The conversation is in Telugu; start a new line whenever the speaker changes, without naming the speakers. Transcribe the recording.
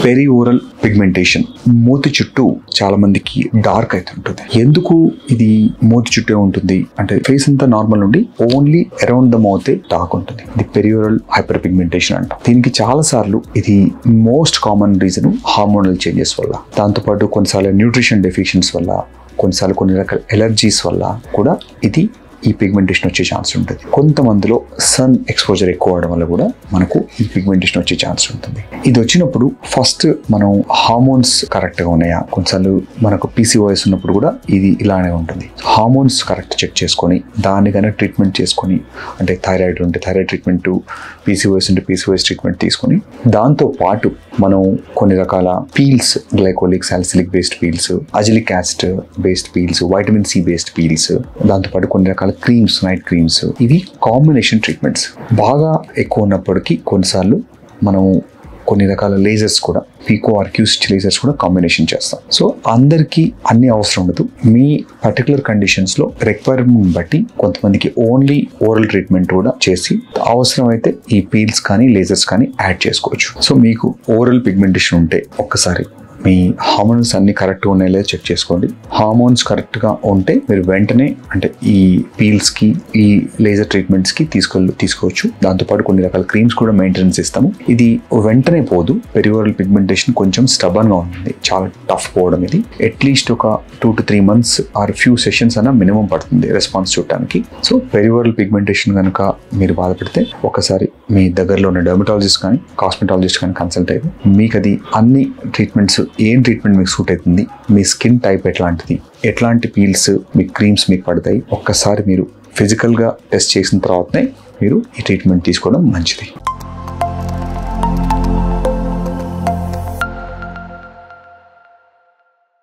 పెరి ఓరల్ పిగ్మెంటేషన్ మూతి చుట్టూ చాలా మందికి డార్క్ అవుతుంటుంది ఎందుకు ఇది మూతి చుట్టే ఉంటుంది అంటే ఫేస్ అంతా నార్మల్ నుండి only around the mouth dark ఉంటుంది ఇది పెరియోరల్ హైపర్ పిగ్మెంటేషన్ అంటాం దీనికి చాలా సార్లు ఇది most common reason hormonal changes వల్ల దాంతోపాటు కొన్నిసార్లు న్యూట్రిషన్ డెఫిషియన్స్ వల్ల కొన్నిసార్లు కొన్ని రకాల ఎలర్జీస్ వల్ల కూడా ఇది ఈ పిగ్మెంటేషన్ వచ్చే ఛాన్స్ ఉంటుంది కొంతమందిలో సన్ ఎక్స్పోజర్ ఎక్కువ అవడం వల్ల కూడా మనకు ఈ పిగ్మెంటేషన్ వచ్చే ఛాన్స్ ఉంటుంది ఇది వచ్చినప్పుడు ఫస్ట్ మనం హార్మోన్స్ కరెక్ట్గా ఉన్నాయా కొన్నిసార్లు మనకు పీసీఓఎస్ ఉన్నప్పుడు కూడా ఇది ఇలానే ఉంటుంది హార్మోన్స్ కరెక్ట్ చెక్ చేసుకొని దాన్ని కనుక ట్రీట్మెంట్ చేసుకొని అంటే థైరాయిడ్ ఉంటే థైరాయిడ్ ట్రీట్మెంట్ పీసీఓఎస్ ఉంటే పీసీఓఎస్ ట్రీట్మెంట్ తీసుకొని దాంతో పాటు మనం కొన్ని రకాల peels glycolic salicylic based peels azelaic acid based peels vitamin C based peels దాంతోపాటు కొన్ని రకాల క్రీమ్స్ నైట్ క్రీమ్స్ ఇవి కాంబినేషన్ ట్రీట్మెంట్స్ బాగా ఎక్కువ ఉన్నప్పటికీ కొన్నిసార్లు మనం కొన్ని రకాల లేజర్స్ కూడా పీకో ఆర్క్యూస్ట్ లేజర్స్ కూడా కాంబినేషన్ చేస్తాం సో అందరికీ అన్ని అవసరం ఉండదు మీ పర్టికులర్ కండిషన్స్లో రిక్వైర్మెంట్ బట్టి కొంతమందికి ఓన్లీ ఓరల్ ట్రీట్మెంట్ కూడా చేసి అవసరమైతే ఈ పీల్స్ కానీ లేజర్స్ కానీ యాడ్ చేసుకోవచ్చు సో మీకు ఓరల్ పిగ్మెంటేషన్ ఉంటే ఒక్కసారి మీ హార్మోన్స్ అన్ని కరెక్ట్గా ఉన్నాయో లేదో చెక్ చేసుకోండి హార్మోన్స్ కరెక్ట్గా ఉంటే మీరు వెంటనే అంటే ఈ పీల్స్కి ఈ లేజర్ ట్రీట్మెంట్స్కి తీసుకెళ్ళి తీసుకోవచ్చు దాంతోపాటు కొన్ని రకాల క్రీమ్స్ కూడా మెయింటెనెన్స్ ఇస్తాము ఇది వెంటనే పోదు పెరివరల్ పిగ్మెంటేషన్ కొంచెం స్టబన్గా ఉంటుంది చాలా టఫ్ పోవడం ఇది అట్లీస్ట్ ఒక two to three months or few sessions అన్న మినిమం పడుతుంది రెస్పాన్స్ చూడటానికి సో పెరివరల్ పిగ్మెంటేషన్ కనుక మీరు బాధపడితే ఒకసారి మీ దగ్గరలో ఉన్న డెర్మటాలజిస్ట్ కానీ కాస్మెటాలజిస్ట్ కానీ కన్సల్ట్ అయితే మీకు అది అన్ని ట్రీట్మెంట్స్ ఏం ట్రీట్మెంట్ మీకు సూట్ అవుతుంది మీ స్కిన్ టైప్ ఎట్లాంటిది ఎట్లాంటి పీల్స్ మీ క్రీమ్స్ మీకు పడతాయి ఒక్కసారి మీరు ఫిజికల్గా టెస్ట్ చేసిన తర్వాతనే మీరు ఈ ట్రీట్మెంట్ తీసుకోవడం మంచిది